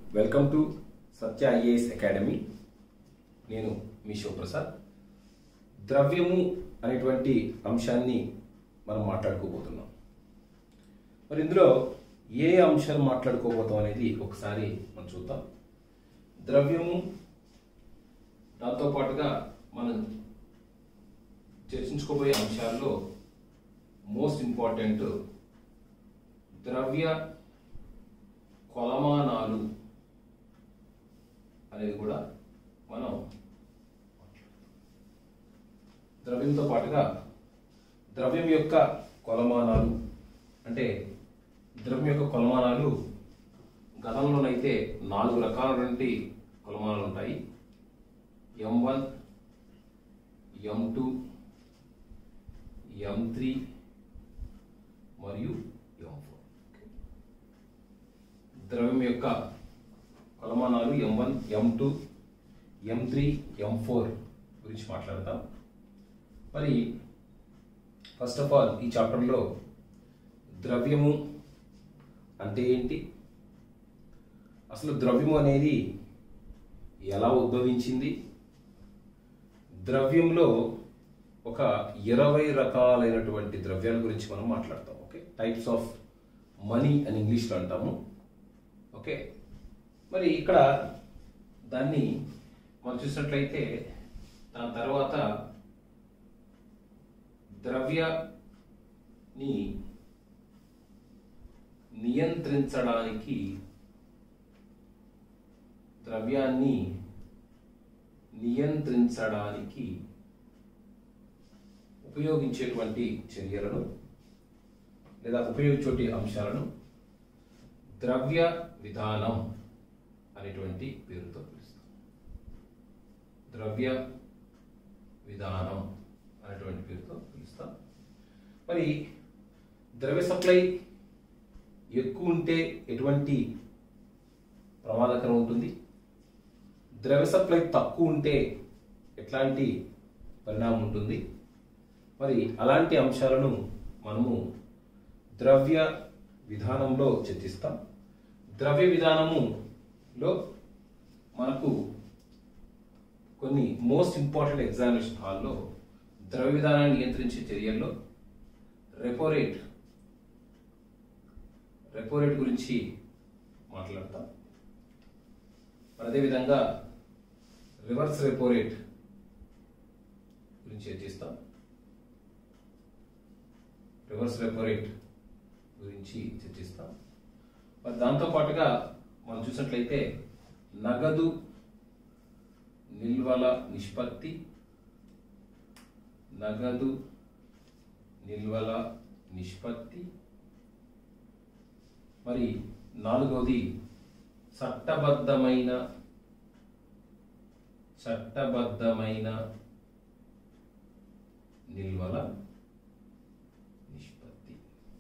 welcome to Satya I A S academy నేను మీ శివప్రసాద్ ద్రవ్యము అనేటువంటి అంశాన్ని మనం మాట్లాడుకోబోతున్నాం మరి ఇందులో ఏ అంశాలు మాట్లాడుకోబోతాం అనేది ఒకసారి మనం చూద్దాం ద్రవ్యము దాంతో పాటుగా మనం చర్చించుకోబోయే అంశాల్లో మోస్ట్ ఇంపార్టెంట్ ద్రవ్య కొలమానాలు అనేది కూడా మనం ద్రవ్యంతో పాటుగా ద్రవ్యం యొక్క కొలమానాలు అంటే ద్రవ్యం యొక్క కొలమానాలు గతంలోనైతే నాలుగు రకాలైనటువంటి కొలమానాలు ఉంటాయి M one M two M three మరియు ఎం ఫోర్ ద్రవ్యం యొక్క కొలమానాలు M one M two M three M four గురించి మాట్లాడతాం మరి ఫస్ట్ ఆఫ్ ఆల్ ఈ చాప్టర్లో ద్రవ్యము అంటే ఏంటి అసలు ద్రవ్యము అనేది ఎలా ఉద్భవించింది ద్రవ్యంలో ఒక ఇరవై రకాలైనటువంటి ద్రవ్యాల గురించి మనం మాట్లాడతాం ఓకే టైప్స్ ఆఫ్ మనీ అని ఇంగ్లీష్లో అంటాము ఓకే మరి ఇక్కడ దాన్ని మనం చూసినట్లయితే దాని తర్వాత ద్రవ్యని నియంత్రించడానికి ద్రవ్యాన్ని నియంత్రించడానికి ఉపయోగించేటువంటి చర్యలను లేదా ఉపయోగించే అంశాలను ద్రవ్య విధానం అనేటువంటి పేరుతో పిలుస్తాం ద్రవ్య విధానం అనేటువంటి పేరుతో పిలుస్తాం మరి ద్రవ్య సప్లై ఎక్కువ ఉంటే ఎటువంటి ప్రమాదకరం ఉంటుంది ద్రవ్య సప్లై తక్కువ ఉంటే ఎట్లాంటి పరిణామం ఉంటుంది మరి అలాంటి అంశాలను మనము ద్రవ్య విధానంలో చర్చిస్తాం ద్రవ్య విధానములో మనకు కొన్ని మోస్ట్ ఇంపార్టెంట్ ఎగ్జామినేషన్ హాల్లో ద్రవ్య విధానాన్ని నియంత్రించే చర్యల్లో రెపో రేట్ రెపో రేట్ గురించి మాట్లాడతాం మరి అదేవిధంగా రివర్స్ రెపో రేట్ గురించి చర్చిస్తాం రివర్స్ రెపో రేట్ గురించి చర్చిస్తాం మరి దాంతో పాటుగా మనం చూసినట్లయితే నగదు నిల్వల నిష్పత్తి నగదు నిల్వల నిష్పత్తి మరి నాలుగవది చట్టబద్ధమైన చట్టబద్ధమైన నిల్వల నిష్పత్తి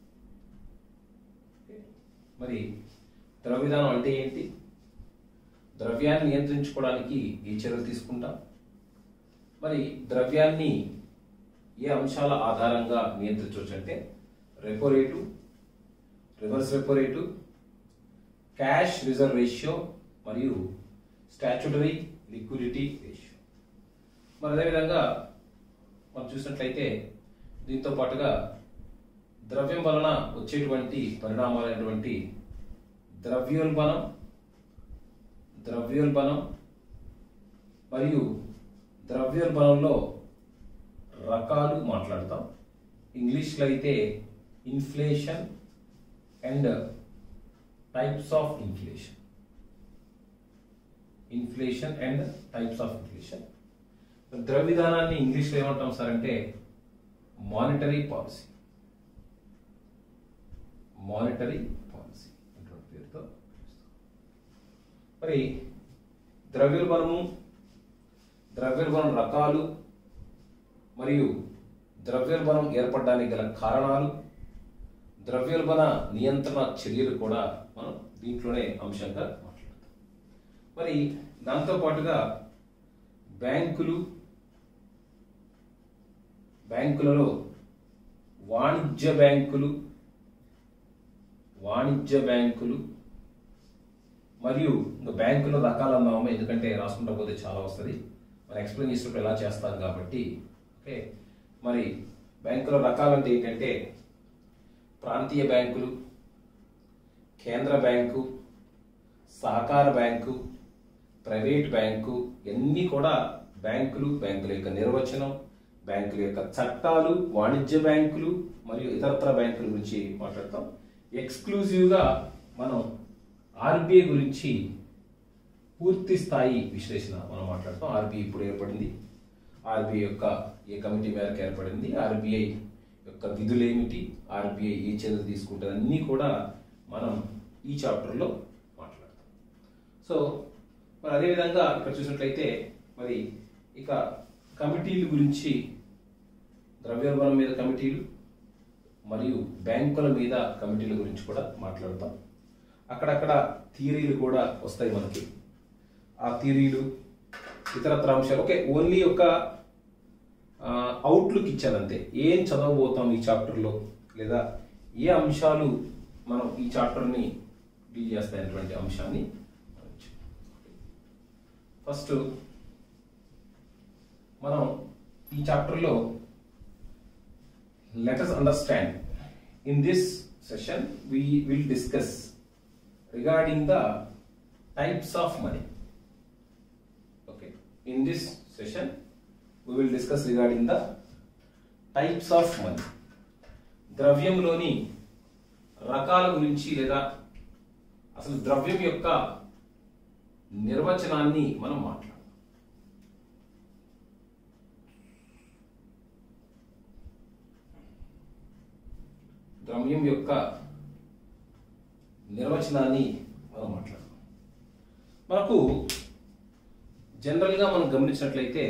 మరి ద్రవ్య విధానం అంటే ఏంటి ద్రవ్యాన్ని నియంత్రించుకోవడానికి ఏ చర్యలు తీసుకుంటాం మరి ద్రవ్యాన్ని ఏ అంశాల ఆధారంగా నియంత్రించవచ్చు అంటే repo rate reverse repo rate cash reserve ratio మరియు స్టాచ్యుటరీ లిక్విడిటీ రేషియో మరి అదేవిధంగా మనం చూసినట్లయితే దీంతో పాటుగా ద్రవ్యం వలన వచ్చేటువంటి పరిణామాలైనటువంటి ద్రవ్యోల్బణం ద్రవ్యోల్బణం మరియు ద్రవ్యోల్బణంలో రకాలు మాట్లాడతాం ఇంగ్లీష్లో అయితే inflation and types of inflation inflation and types of inflation ద్రవ్య విధానాన్ని ఇంగ్లీష్లో ఏమంటాం సార్ అంటే మానిటరీ పాలసీ మానిటరీ పాలసీ అటువంటి పేరుతో మరి ద్రవ్యోల్బణము ద్రవ్యోల్బణం రకాలు మరియు ద్రవ్యోల్బణం ఏర్పడడానికి గల కారణాలు ద్రవ్యోల్బణ నియంత్రణ చర్యలు కూడా మనం దీంట్లోనే అంశంగా మాట్లాడతాం మరి దాంతో పాటుగా బ్యాంకులు బ్యాంకులలో వాణిజ్య బ్యాంకులు వాణిజ్య బ్యాంకులు మరియు ఇంకా బ్యాంకులో రకాలు అన్నాము ఎందుకంటే రాసుకుంటా పోతే చాలా వస్తుంది మనం ఎక్స్ప్లెయిన్ చేసినప్పుడు ఎలా చేస్తాం కాబట్టి ఓకే మరి బ్యాంకుల రకాలు అంటే ఏంటంటే ప్రాంతీయ బ్యాంకులు కేంద్ర బ్యాంకు సహకార బ్యాంకు ప్రైవేట్ బ్యాంకు ఇవన్నీ కూడా బ్యాంకులు బ్యాంకుల యొక్క నిర్వచనం బ్యాంకుల యొక్క చట్టాలు వాణిజ్య బ్యాంకులు మరియు ఇతరత్ర బ్యాంకుల గురించి మాట్లాడతాం ఎక్స్క్లూజివ్గా మనం ఆర్బీఐ గురించి పూర్తి స్థాయి విశ్లేషణ మనం మాట్లాడతాం ఆర్బీఐ ఇప్పుడు ఏర్పడింది ఆర్బీఐ యొక్క ఏ కమిటీ మేరకు ఏర్పడింది ఆర్బీఐ యొక్క విధులు ఏమిటి ఆర్బీఐ ఏ చర్యలు తీసుకుంటుంది అన్నీ కూడా మనం ఈ చాప్టర్లో మాట్లాడతాం సో మరి అదేవిధంగా ఇక్కడ చూసినట్లయితే మరి ఇక కమిటీల గురించి ద్రవ్యోల్బణం మీద కమిటీలు మరియు బ్యాంకుల మీద కమిటీల గురించి కూడా మాట్లాడతాం అక్కడక్కడ థియరీలు కూడా వస్తాయి మనకి ఆ థియరీలు ఇతరత్ర అంశాలు ఓకే ఓన్లీ ఒక అవుట్లుక్ ఇచ్చానంతే ఏం చదవబోతాం ఈ చాప్టర్లో లేదా ఏ అంశాలు మనం ఈ చాప్టర్ని డీల్ చేస్తాయనేటువంటి అంశాన్ని ఫస్ట్ మనం ఈ చాప్టర్లో let us understand in this session we will discuss regarding the types of money okay in this session we will discuss regarding the types of money ద్రవ్యంలోని రకాల గురించి లేదా అసలు ద్రవ్యం యొక్క నిర్వచనాన్ని మనం మాట్లాడదాం ద్రవ్యం యొక్క నిర్వచనాన్ని మనం మాట్లాడదాం మనకు జనరల్గా మనం గమనించినట్లయితే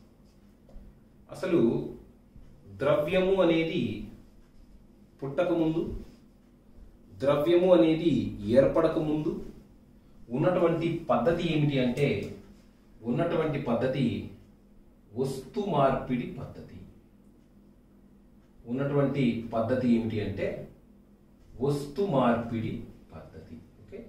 అసలు ద్రవ్యము అనేది పుట్టక ముందు ద్రవ్యము అనేది ఏర్పడక ముందు ఉన్నటువంటి పద్ధతి ఏమిటి అంటే ఉన్నటువంటి పద్ధతి వస్తు మార్పిడి పద్ధతి ఉన్నటువంటి పద్ధతి ఏమిటి అంటే వస్తు మార్పిడి పద్ధతి ఓకే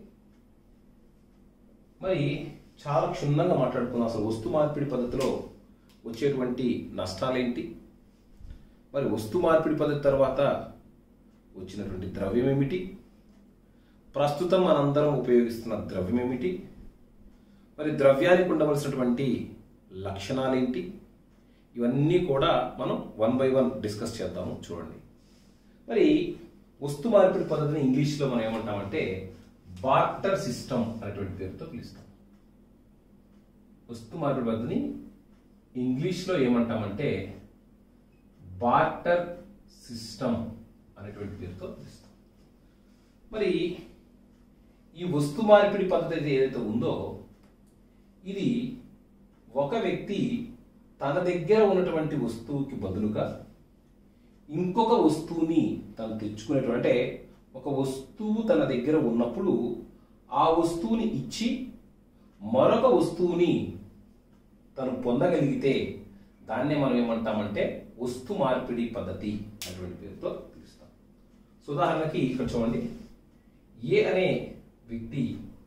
మరి చాలా క్షుణ్ణంగా మాట్లాడుకున్నాం అసలు వస్తు మార్పిడి పద్ధతిలో వచ్చేటువంటి నష్టాలేంటి మరి వస్తు మార్పిడి పద్ధతి తర్వాత వచ్చినటువంటి ద్రవ్యం ఏమిటి ప్రస్తుతం మనందరం ఉపయోగిస్తున్న ద్రవ్యం ఏమిటి మరి ద్రవ్యానికి ఉండవలసినటువంటి లక్షణాలేంటి ఇవన్నీ కూడా మనం వన్ బై వన్ డిస్కస్ చేద్దాము చూడండి మరి వస్తు మార్పిడి పద్ధతిని ఇంగ్లీష్లో మనం ఏమంటామంటే బార్టర్ సిస్టమ్ అనేటువంటి పేరుతో పిలుస్తాం వస్తు మార్పిడి పద్ధతిని ఇంగ్లీష్లో ఏమంటామంటే బార్టర్ సిస్టమ్ అనేటువంటి పేరుతో పిలుస్తాం మరి ఈ వస్తు మార్పిడి పద్ధతి ఏదైతే ఉందో ఇది ఒక వ్యక్తి తన దగ్గర ఉన్నటువంటి వస్తువుకి బదులుగా ఇంకొక వస్తువుని తను తెచ్చుకునేటువంటి అంటే ఒక వస్తువు తన దగ్గర ఉన్నప్పుడు ఆ వస్తువుని ఇచ్చి మరొక వస్తువుని తను పొందగలిగితే దాన్నే మనం ఏమంటామంటే వస్తు మార్పిడి పద్ధతి అటువంటి పేరుతో పిలుస్తాం సో ఉదాహరణకి ఇక్కడ చూడండి ఏ అనే వ్యక్తి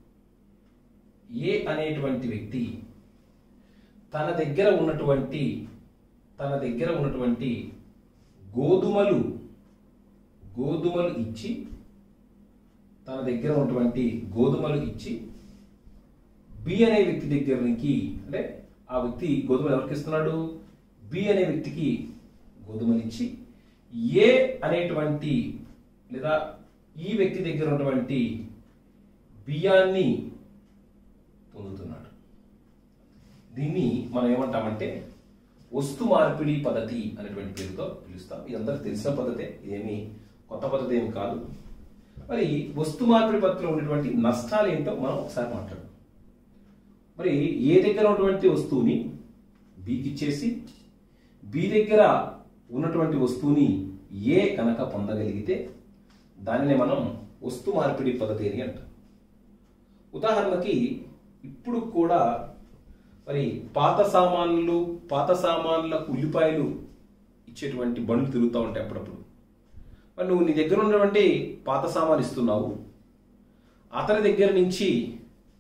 ఏ అనేటువంటి వ్యక్తి తన దగ్గర ఉన్నటువంటి తన దగ్గర ఉన్నటువంటి గోధుమలు గోధుమలు ఇచ్చి తన దగ్గర ఉన్నటువంటి గోధుమలు ఇచ్చి బి అనే వ్యక్తి దగ్గర నుంచి అంటే ఆ వ్యక్తి గోధుమలు ఎవరికి ఇస్తున్నాడు బి అనే వ్యక్తికి గోధుమలు ఇచ్చి ఏ అనేటువంటి లేదా ఈ వ్యక్తి దగ్గర ఉన్నటువంటి బియ్యాన్ని పొందుతున్నాడు దీన్ని మనం ఏమంటామంటే వస్తు మార్పిడి పద్ధతి అనేటువంటి పేరుతో పిలుస్తాం ఇది అందరికి తెలిసిన పద్ధతే ఇదేమి కొత్త పద్ధతి ఏమి కాదు మరి వస్తు మార్పిడి పద్ధతిలో ఉన్నటువంటి నష్టాలు ఏంటో మనం ఒకసారి మాట్లాడదాం మరి ఏ దగ్గర ఉన్నటువంటి వస్తువుని బికి ఇచ్చేసి బి దగ్గర ఉన్నటువంటి వస్తువుని ఏ కనుక పొందగలిగితే దానినే మనం వస్తు మార్పిడి పద్ధతి అని అంటాం ఉదాహరణకి ఇప్పుడు కూడా మరి పాత సామాన్లు పాత సామాన్లకు ఉల్లిపాయలు ఇచ్చేటువంటి బండ్లు తిరుగుతూ ఉంటాయి అప్పుడప్పుడు మరి నువ్వు నీ దగ్గర ఉన్నటువంటి పాత సామాన్ ఇస్తున్నావు అతని దగ్గర నుంచి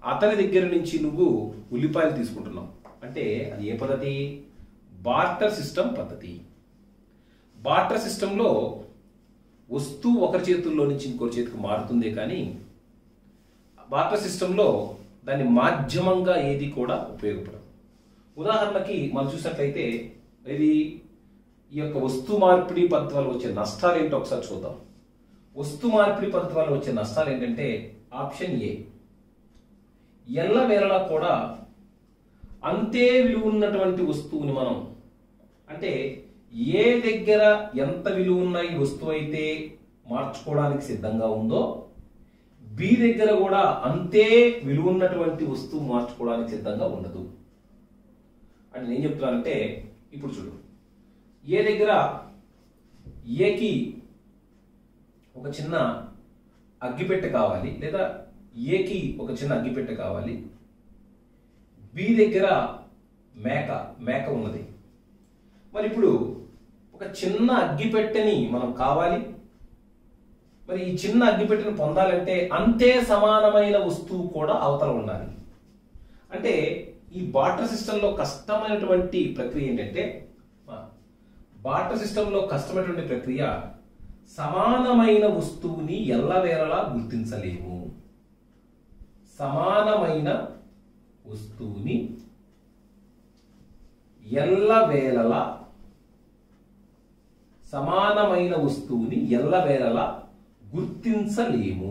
అతని దగ్గర నుంచి నువ్వు ఉల్లిపాయలు తీసుకుంటున్నావు అంటే అది ఏ పద్ధతి బార్టర్ సిస్టమ్ పద్ధతి బార్టర్ సిస్టంలో వస్తువు ఒకరి చేతుల్లో నుంచి ఇంకొకరి చేతికి మారుతుందే కానీ బార్టర్ సిస్టంలో దాని మాధ్యమంగా ఏది కూడా ఉపయోగపడదు ఉదాహరణకి మనం చూసినట్లయితే ఇది ఈ యొక్క వస్తు మార్పిడి పద్ధతి వల్ల వచ్చే నష్టాలు ఏంటో ఒకసారి చూద్దాం వస్తు మార్పిడి పద్ధతి వల్ల వచ్చే నష్టాలు ఏంటంటే ఆప్షన్ ఏ ఎల్ల వేళలా కూడా అంతే విలువ ఉన్నటువంటి వస్తువుని మనం అంటే ఏ దగ్గర ఎంత విలువ ఉన్న ఈ వస్తువు అయితే మార్చుకోవడానికి సిద్ధంగా ఉందో బి దగ్గర కూడా అంతే విలువ ఉన్నటువంటి వస్తువు మార్చుకోవడానికి సిద్ధంగా ఉండదు అంటే నేను చెప్తున్నానంటే ఇప్పుడు చూడు ఏ దగ్గర ఏకి ఒక చిన్న అగ్గిపెట్టె కావాలి లేదా ఏకి ఒక చిన్న అగ్గిపెట్టె కావాలి బి దగ్గర మేక మేక ఉన్నది మరి ఇప్పుడు ఒక చిన్న అగ్గిపెట్టెని మనం కావాలి మరి ఈ చిన్న అగ్గిపెట్టెని పొందాలంటే అంతే సమానమైన వస్తువు కూడా అవతల ఉండాలి అంటే ఈ బాటర్ సిస్టంలో కష్టమైనటువంటి ప్రక్రియ ఏంటంటే బాటర్ సిస్టంలో కష్టమైనటువంటి ప్రక్రియ సమానమైన వస్తువుని ఎల్లవేళలా గుర్తించలేము సమానమైన వస్తువుని ఎల్లవేళలా సమానమైన వస్తువుని ఎల్లవేళలా గుర్తించలేము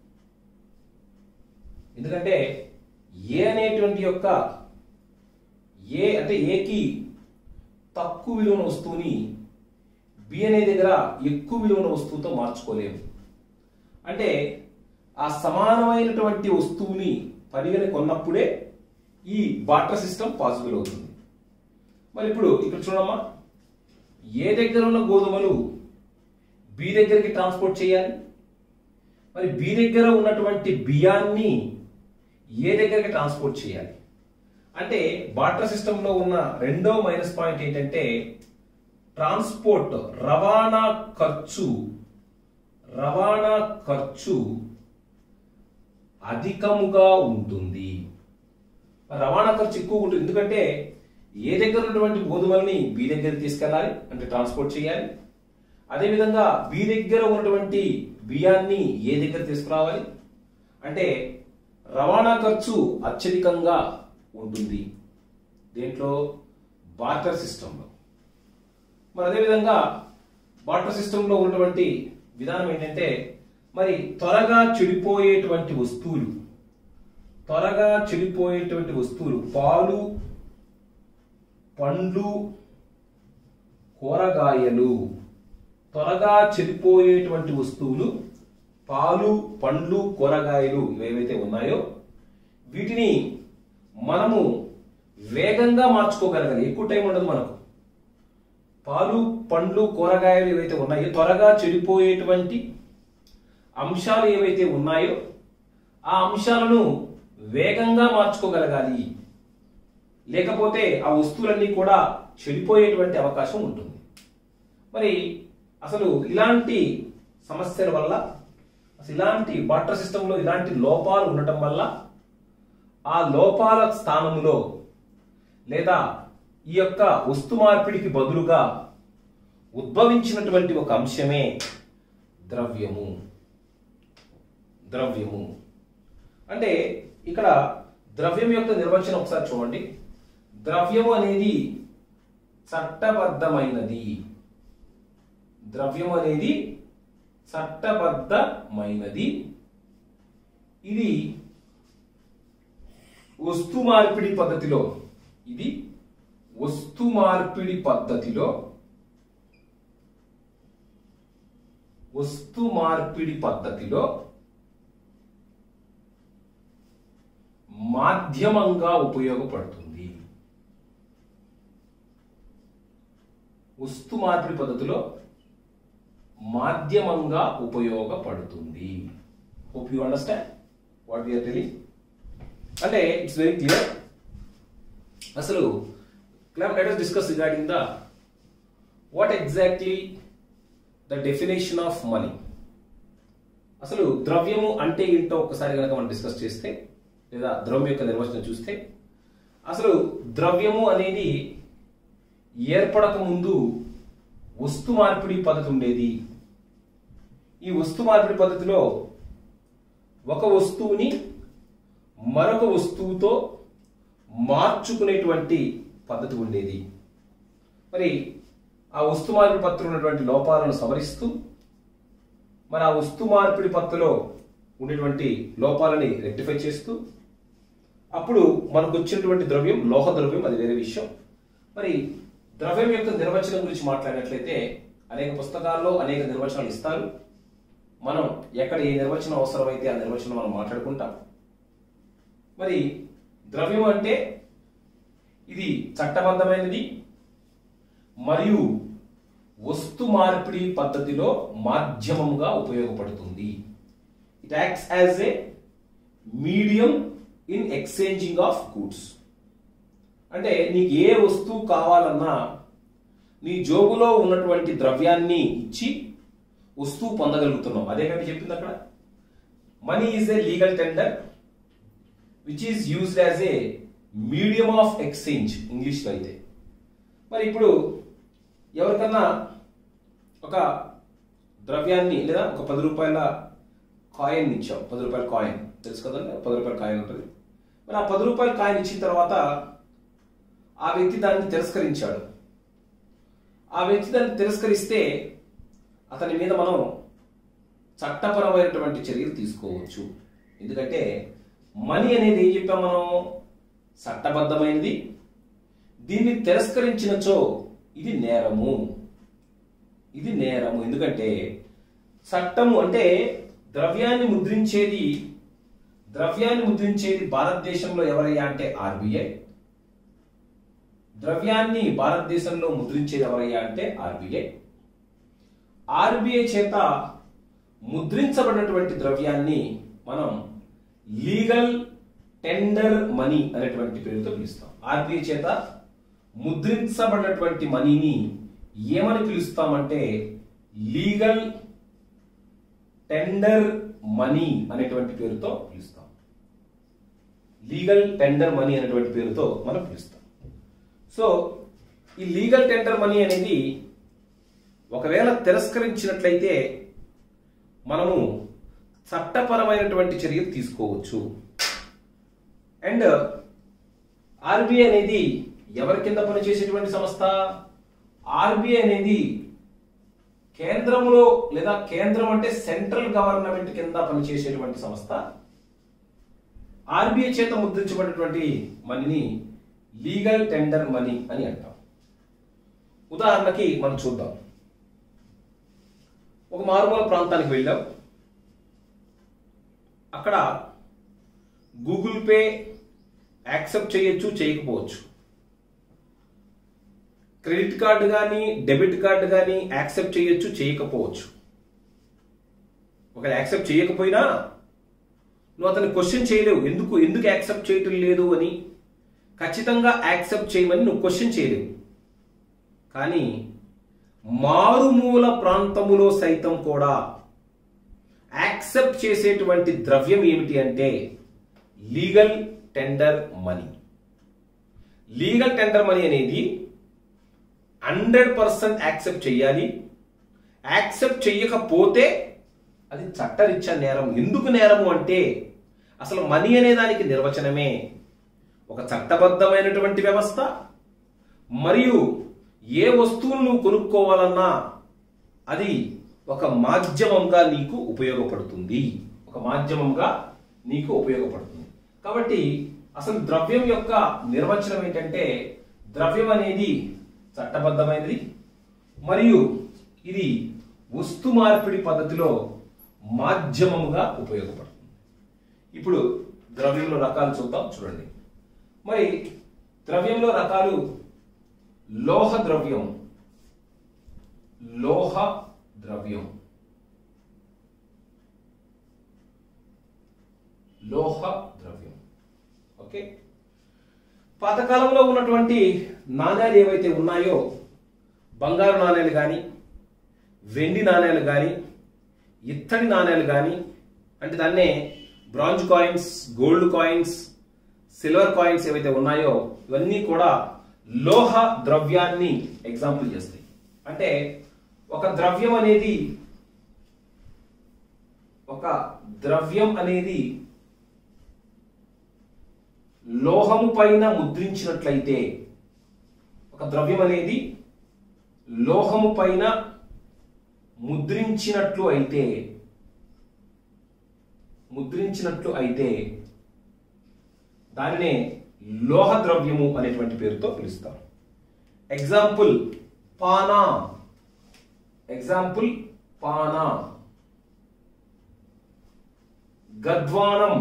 ఎందుకంటే ఏ అనేటువంటి యొక్క ఏ అంటే ఏకి తక్కువ విలువన వస్తువుని బి అనే దగ్గర ఎక్కువ విలువన వస్తువుతో మార్చుకోలేము అంటే ఆ సమానమైనటువంటి వస్తువుని పరిగణ కొన్నప్పుడే ఈ బాటర్ సిస్టమ్ పాసిబుల్ అవుతుంది మరి ఇప్పుడు ఇక్కడ చూడమ్మా ఏ దగ్గర ఉన్న గోధుమలు బి దగ్గరికి ట్రాన్స్పోర్ట్ చేయాలి మరి బి దగ్గర ఉన్నటువంటి బియ్యాన్ని ఏ దగ్గరికి ట్రాన్స్పోర్ట్ చేయాలి అంటే బాటర్ సిస్టంలో ఉన్న రెండో మైనస్ పాయింట్ ఏంటంటే ట్రాన్స్పోర్ట్ రవాణా ఖర్చు రవాణా ఖర్చు అధికముగా ఉంటుంది రవాణా ఖర్చు ఎక్కువ ఉంటుంది ఎందుకంటే ఏ దగ్గర ఉన్నటువంటి గోధుమల్ని బి దగ్గర తీసుకెళ్ళాలి అంటే ట్రాన్స్పోర్ట్ చేయాలి అదేవిధంగా బి దగ్గర ఉన్నటువంటి బియ్యాన్ని ఏ దగ్గర తీసుకురావాలి అంటే రవాణా ఖర్చు అత్యధికంగా ఉంటుంది దేంట్లో బార్టర్ సిస్టంలో మరి అదేవిధంగా బార్టర్ సిస్టంలో ఉన్నటువంటి విధానం ఏంటంటే మరి త్వరగా చెడిపోయేటువంటి వస్తువులు త్వరగా చెడిపోయేటువంటి వస్తువులు పాలు పండ్లు కూరగాయలు త్వరగా చెడిపోయేటువంటి వస్తువులు పాలు పండ్లు కూరగాయలు ఏవైతే ఉన్నాయో వీటిని మనము వేగంగా మార్చుకోగలగాలి ఎక్కువ టైం ఉండదు మనకు పాలు పండ్లు కూరగాయలు ఏవైతే ఉన్నాయో త్వరగా చెడిపోయేటువంటి అంశాలు ఏవైతే ఉన్నాయో ఆ అంశాలను వేగంగా మార్చుకోగలగాలి లేకపోతే ఆ వస్తువులన్నీ కూడా చెడిపోయేటువంటి అవకాశం ఉంటుంది మరి అసలు ఇలాంటి సమస్యల వల్ల అసలు ఇలాంటి బాటర్ సిస్టంలో ఇలాంటి లోపాలు ఉండటం వల్ల ఆ లోపాల స్థానంలో లేదా ఈ యొక్క వస్తు మార్పిడికి బదులుగా ఉద్భవించినటువంటి ఒక అంశమే ద్రవ్యము ద్రవ్యము అంటే ఇక్కడ ద్రవ్యం యొక్క నిర్వచనం ఒకసారి చూడండి ద్రవ్యము అనేది చట్టబద్ధమైనది ద్రవ్యం అనేది చట్టబద్ధమైనది ఇది వస్తు మార్పిడి పద్ధతిలో ఇది వస్తు మార్పిడి పద్ధతిలో వస్తు మార్పిడి పద్ధతిలో మాధ్యమంగా ఉపయోగపడుతుంది వస్తు మార్పిడి పద్ధతిలో మాధ్యమంగా ఉపయోగపడుతుంది hope you understand what we are telling అంటే ఇట్స్ వెరీ క్లియర్ అసలు క్లామ్ let us discuss regarding the what exactly the definition of money అసలు ద్రవ్యము అంటే ఏంటో ఒకసారి కనుక మనం డిస్కస్ చేస్తే లేదా ద్రవ్యం యొక్క నిర్వచనం చూస్తే అసలు ద్రవ్యము అనేది ఏర్పడక ముందు వస్తు మార్పిడి పద్ధతి ఉండేది ఈ వస్తు మార్పిడి పద్ధతిలో ఒక వస్తువుని మరొక వస్తువుతో మార్చుకునేటువంటి పద్ధతి ఉండేది మరి ఆ వస్తు మార్పిడి పత్రం ఉన్నటువంటి లోపాలను సవరిస్తూ మరి ఆ వస్తు మార్పిడి పత్రలో ఉండేటువంటి లోపాలని రెక్టిఫై చేస్తూ అప్పుడు మనకు వచ్చినటువంటి ద్రవ్యం లోహ ద్రవ్యం అది వేరే విషయం మరి ద్రవ్యం యొక్క నిర్వచనం గురించి మాట్లాడినట్లయితే అనేక పుస్తకాల్లో అనేక నిర్వచనాలు ఇస్తారు మనం ఎక్కడ ఏ నిర్వచనం అవసరమైతే ఆ నిర్వచనం మనం మాట్లాడుకుంటాం మరి ద్రవ్యం అంటే ఇది చట్టబద్ధమైనది మరియు వస్తు మార్పిడి పద్ధతిలో మాధ్యమంగా ఉపయోగపడుతుంది it acts as a medium in exchanging of goods అంటే నీకు ఏ వస్తువు కావాలన్నా నీ జోబులో ఉన్నటువంటి ద్రవ్యాన్ని ఇచ్చి వస్తువు పొందగలుగుతున్నావు అదే కంటే చెప్పింది అక్కడ money is a legal tender which is used as a medium of exchange ఇంగ్లీష్లో అయితే మరి ఇప్పుడు ఎవరికన్నా ఒక ద్రవ్యాన్ని లేదా ఒక పది రూపాయల కాయిన్ ఇచ్చాం పది రూపాయల కాయిన్ తెలుసు కదండి పది రూపాయల కాయిన్ ఉంటుంది మరి ఆ పది రూపాయల కాయిన్ ఇచ్చిన తర్వాత ఆ వ్యక్తి దాన్ని తిరస్కరించాడు ఆ వ్యక్తి దాన్ని తిరస్కరిస్తే అతని మీద మనం చట్టపరమైనటువంటి చర్యలు తీసుకోవచ్చు ఎందుకంటే మనీ అనేది ఏం చెప్పాం మనం చట్టబద్ధమైనది దీన్ని తిరస్కరించినచో ఇది నేరము ఇది నేరము ఎందుకంటే చట్టము అంటే ద్రవ్యాన్ని ముద్రించేది ద్రవ్యాన్ని ముద్రించేది భారతదేశంలో ఎవరయ్యా అంటే ఆర్బీఐ ద్రవ్యాన్ని భారతదేశంలో ముద్రించేది ఎవరయ్యా అంటే ఆర్బీఐ ఆర్బీఐ చేత ముద్రించబడినటువంటి ద్రవ్యాన్ని మనం లీగల్ టెండర్ మనీ అనేటువంటి పేరుతో పిలుస్తాం ఆర్బీఐ చేత ముద్రించబడినటువంటి మనీని ఏమని పిలుస్తామంటే లీగల్ టెండర్ మనీ అనేటువంటి పేరుతో పిలుస్తాం లీగల్ టెండర్ మనీ అనేటువంటి పేరుతో మనం పిలుస్తాం సో ఈ లీగల్ టెండర్ మనీ అనేది ఒకవేళ తిరస్కరించినట్లయితే మనము చట్టపరమైనటువంటి చర్యలు తీసుకోవచ్చు అండ్ ఆర్బీఐ అనేది ఎవరి కింద పనిచేసేటువంటి సంస్థ ఆర్బీఐ అనేది కేంద్రంలో లేదా కేంద్రం అంటే సెంట్రల్ గవర్నమెంట్ కింద పనిచేసేటువంటి సంస్థ ఆర్బీఐ చేత ముద్రించబడినటువంటి మనీని లీగల్ టెండర్ మనీ అని అంటాం ఉదాహరణకి మనం చూద్దాం ఒక మారుమూల ప్రాంతానికి వెళ్ళాం అక్కడ గూగుల్ పే యాక్సెప్ట్ చేయొచ్చు చేయకపోవచ్చు క్రెడిట్ కార్డు కానీ డెబిట్ కార్డు కానీ యాక్సెప్ట్ చేయొచ్చు చేయకపోవచ్చు ఒకవేళ యాక్సెప్ట్ చేయకపోయినా నువ్వు అతను క్వశ్చన్ చేయలేవు ఎందుకు ఎందుకు యాక్సెప్ట్ చేయటం లేదు అని ఖచ్చితంగా యాక్సెప్ట్ చేయమని నువ్వు క్వశ్చన్ చేయలేవు కానీ మారుమూల ప్రాంతములో సైతం కూడా యాక్సెప్ట్ చేసేటువంటి ద్రవ్యం ఏమిటి అంటే legal tender money legal tender money అనేది హండ్రెడ్ పర్సెంట్ యాక్సెప్ట్ చేయాలి యాక్సెప్ట్ చెయ్యకపోతే అది చట్టరీత్యా నేరం ఎందుకు నేరము అంటే అసలు మనీ అనే దానికి నిర్వచనమే ఒక చట్టబద్ధమైనటువంటి వ్యవస్థ మరియు ఏ వస్తువును నువ్వు కొనుక్కోవాలన్నా అది ఒక మాధ్యమంగా నీకు ఉపయోగపడుతుంది ఒక మాధ్యమంగా నీకు ఉపయోగపడుతుంది కాబట్టి అసలు ద్రవ్యం యొక్క నిర్వచనం ఏంటంటే ద్రవ్యం అనేది చట్టబద్ధమైనది మరియు ఇది వస్తు మార్పిడి పద్ధతిలో మాధ్యమముగా ఉపయోగపడుతుంది ఇప్పుడు ద్రవ్యంలో రకాలు చూద్దాం చూడండి మరి ద్రవ్యంలో రకాలు లోహ ద్రవ్యం లోహ ద్రవ్యం లోహ ద్రవ్యం ఓకే పాతకాలంలో ఉన్నటువంటి నాణ్యాలు ఏవైతే ఉన్నాయో బంగారు నాణ్యాలు కానీ వెండి నాణ్యాలు కానీ ఇత్తడి నాణ్యాలు కానీ అంటే దాన్నే bronze coins gold coins silver coins ఏవైతే ఉన్నాయో ఇవన్నీ కూడా లోహ ద్రవ్యాన్ని ఎగ్జాంపుల్ చేస్తాయి అంటే ఒక ద్రవ్యం అనేది ఒక ద్రవ్యం అనేది లోహము పైన ముద్రించినట్లయితే ఒక ద్రవ్యం అనేది లోహము పైన ముద్రించినట్లు అయితే ముద్రించినట్లు అయితే దానినే లోహ ద్రవ్యము అనేటువంటి పేరుతో పిలుస్తారు ఎగ్జాంపుల్ పానా ఎగ్జాంపుల్ పానా గద్వానం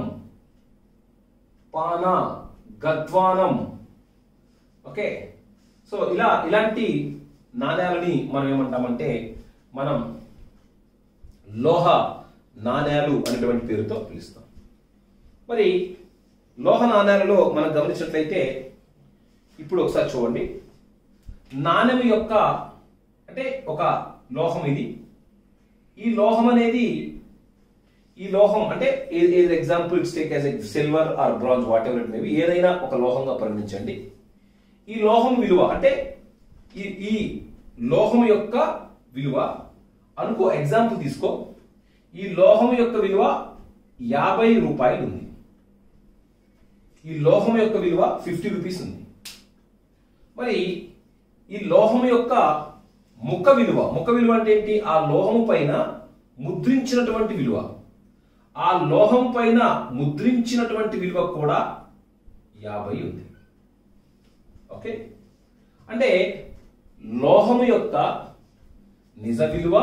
పాన గద్వానం ఓకే సో ఇలా ఇలాంటి నాణ్యాలని మనం ఏమంటామంటే మనం లోహ నాణ్యాలు అనేటువంటి పేరుతో పిలుస్తాం మరి లోహ నాణ్యాలలో మనం గమనించినట్లయితే ఇప్పుడు ఒకసారి చూడండి నాణ్యం యొక్క అంటే ఒక లోహం ఇది ఈ లోహం అనేది ఈ లోహం అంటే example take as a silver or bronze whatever it maybe ఏదైనా ఒక లోహంగా పరిగణించండి ఈ లోహం విలువ అంటే ఈ ఈ లోహం యొక్క విలువ అనుకో ఎగ్జాంపుల్ తీసుకో ఈ లోహం యొక్క విలువ యాభై రూపాయలు ఉంది ఈ లోహం యొక్క విలువ ఫిఫ్టీ రూపీస్ ఉంది మరి ఈ లోహం యొక్క ముఖ విలువ ముఖ విలువ అంటే ఏంటి ఆ లోహం పైన ముద్రించినటువంటి విలువ ఆ లోహం పైన ముద్రించినటువంటి విలువ కూడా యాభై ఉంది ఓకే అంటే లోహము యొక్క నిజ విలువ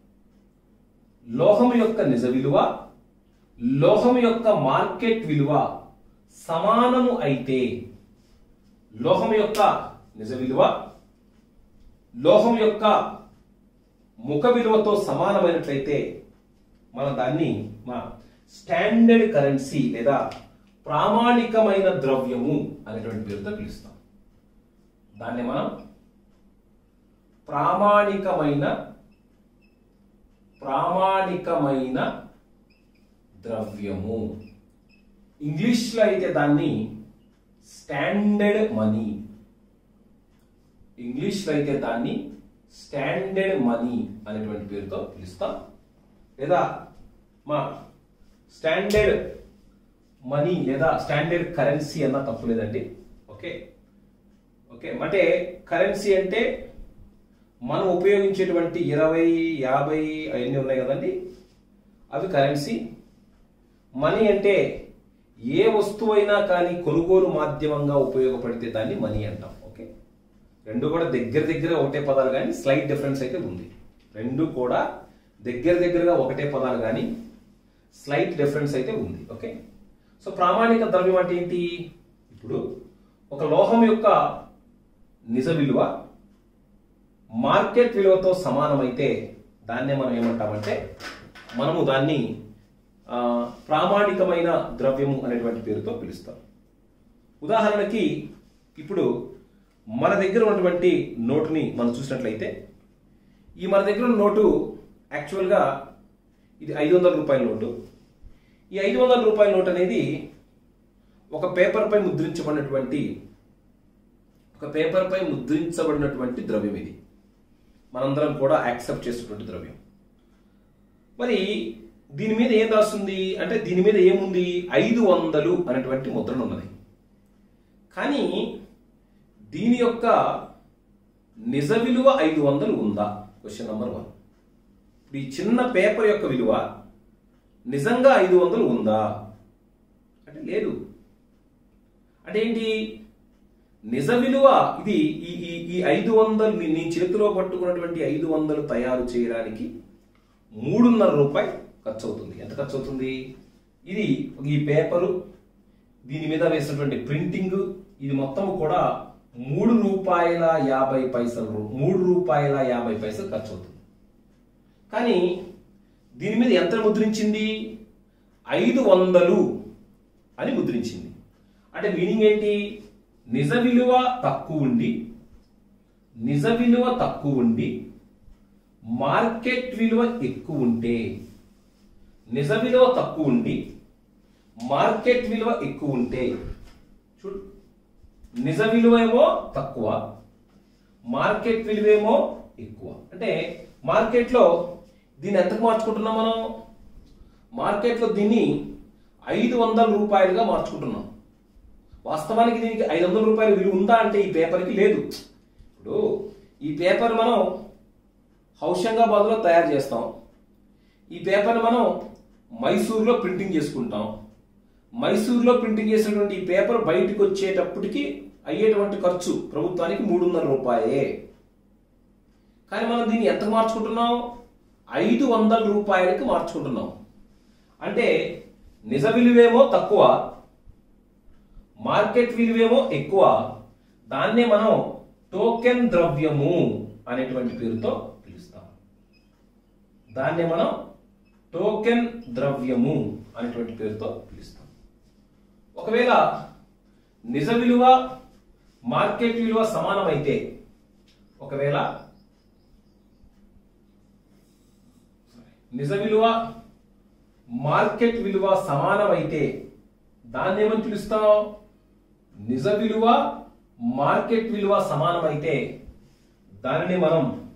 లోహము యొక్క నిజ విలువ లోహము యొక్క మార్కెట్ విలువ సమానము అయితే లోహం యొక్క నిజ విలువ లోహం యొక్క ముఖ విలువతో సమానమైనట్లయితే మనం దాన్ని మా స్టాండర్డ్ కరెన్సీ లేదా ప్రామాణికమైన ద్రవ్యము అనేటువంటి పేరుతో పిలుస్తాం దాన్ని మనం ప్రామాణికమైన ప్రామాణికమైన ద్రవ్యము ఇంగ్లీష్లో అయితే దాన్ని స్టాండర్డ్ మనీ ఇంగ్లీష్లో అయితే దాన్ని స్టాండర్డ్ మనీ అనేటువంటి పేరుతో పిలుస్తాం లేదా మా స్టాండర్డ్ మనీ లేదా స్టాండర్డ్ కరెన్సీ అన్న తప్పు లేదండి ఓకే ఓకే అంటే కరెన్సీ అంటే మనం ఉపయోగించేటువంటి ఇరవై యాభై అవన్నీ ఉన్నాయి కదండి అవి కరెన్సీ మనీ అంటే ఏ వస్తువైనా కానీ కొనుగోలు మాధ్యమంగా ఉపయోగపడితే దాన్ని మనీ అంటాం ఓకే రెండు కూడా దగ్గర దగ్గర ఒకటే పదాలు కానీ స్లైట్ డిఫరెన్స్ అయితే ఉంది రెండు కూడా దగ్గర దగ్గరగా ఒకటే పదాలు కానీ స్లైట్ డిఫరెన్స్ అయితే ఉంది ఓకే సో ప్రామాణిక ద్రవ్యం అంటే ఏంటి ఇప్పుడు ఒక లోహం యొక్క నిజ విలువ మార్కెట్ విలువతో సమానమైతే దాన్నే మనం ఏమంటామంటే మనము దాన్ని ఆ, ప్రామాణికమైన ద్రవ్యము అనేటువంటి పేరుతో పిలుస్తాం ఉదాహరణకి ఇప్పుడు మన దగ్గర ఉన్నటువంటి నోటుని మనం చూసినట్లయితే ఈ మన దగ్గర ఉన్న నోటు యాక్చువల్గా ఇది ఐదు వందల రూపాయల నోటు ఈ ఐదు వందల రూపాయల నోట్ అనేది ఒక పేపర్పై ముద్రించబడినటువంటి ఒక పేపర్పై ముద్రించబడినటువంటి ద్రవ్యం ఇది మనందరం కూడా యాక్సెప్ట్ చేసేటువంటి ద్రవ్యం మరి దీని మీద ఏం రాస్తుంది అంటే దీని మీద ఏముంది ఐదు వందలు అనేటువంటి ముద్రణ ఉన్నది కానీ దీని యొక్క నిజ విలువ ఐదు వందలు ఉందా క్వశ్చన్ నెంబర్ వన్ ఇప్పుడు ఈ చిన్న పేపర్ యొక్క విలువ నిజంగా ఐదు వందలు ఉందా అంటే లేదు అంటే ఏంటి నిజ విలువ ఇది ఈ ఈ ఈ ఐదు వందలు నీ- నీ చేతిలో పట్టుకున్నటువంటి ఐదు వందలు తయారు చేయడానికి మూడున్నర రూపాయి ఖర్చు అవుతుంది ఎంత ఖర్చు అవుతుంది ఇది ఈ పేపరు దీని మీద వేసినటువంటి ప్రింటింగ్ ఇది మొత్తం కూడా మూడు రూపాయల యాభై పైసలు రూ- మూడు రూపాయల యాభై పైసలు ఖర్చు అవుతుంది కానీ దీని మీద ఎంత ముద్రించింది ఐదు వందలు అని ముద్రించింది అంటే మీనింగ్ ఏంటి నిజ విలువ తక్కువ ఉండి నిజ విలువ తక్కువ ఉండి మార్కెట్ విలువ ఎక్కువ ఉంటే నిజ విలువ తక్కువ ఉండి మార్కెట్ విలువ ఎక్కువ ఉంటే చూడు నిజ విలువ ఏమో తక్కువ మార్కెట్ విలువ ఏమో ఎక్కువ అంటే మార్కెట్లో దీన్ని ఎంతకు మార్చుకుంటున్నాం మనం మార్కెట్లో దీన్ని ఐదు వందల రూపాయలుగా మార్చుకుంటున్నాం వాస్తవానికి దీనికి ఐదు వందల రూపాయల విలువ ఉందా అంటే ఈ పేపర్కి లేదు ఇప్పుడు ఈ పేపర్ మనం హౌషంగాబాద్లో తయారు చేస్తాం ఈ పేపర్ని మనం మైసూర్లో ప్రింటింగ్ చేసుకుంటాం మైసూర్లో ప్రింటింగ్ చేసినటువంటి ఈ పేపర్ బయటకు వచ్చేటప్పటికి అయ్యేటువంటి ఖర్చు ప్రభుత్వానికి మూడున్నర రూపాయే కానీ మనం దీన్ని ఎంత మార్చుకుంటున్నాం ఐదు వందల రూపాయలకి మార్చుకుంటున్నాం అంటే నిజ విలువేమో తక్కువ మార్కెట్ విలువేమో ఎక్కువ దాన్నే మనం టోకెన్ ద్రవ్యము అనేటువంటి పేరుతో పిలుస్తాం దాన్నే మనం టోకెన్ ద్రవ్యము అనేటువంటి పేరుతో పిలుస్తాం ఒకవేళ నిజ విలువ మార్కెట్ విలువ సమానమైతే ఒకవేళ నిజ విలువ మార్కెట్ విలువ సమానమైతే దాన్ని ఏమని పిలుస్తాం నిజ విలువ మార్కెట్ విలువ సమానమైతే దానిని మనం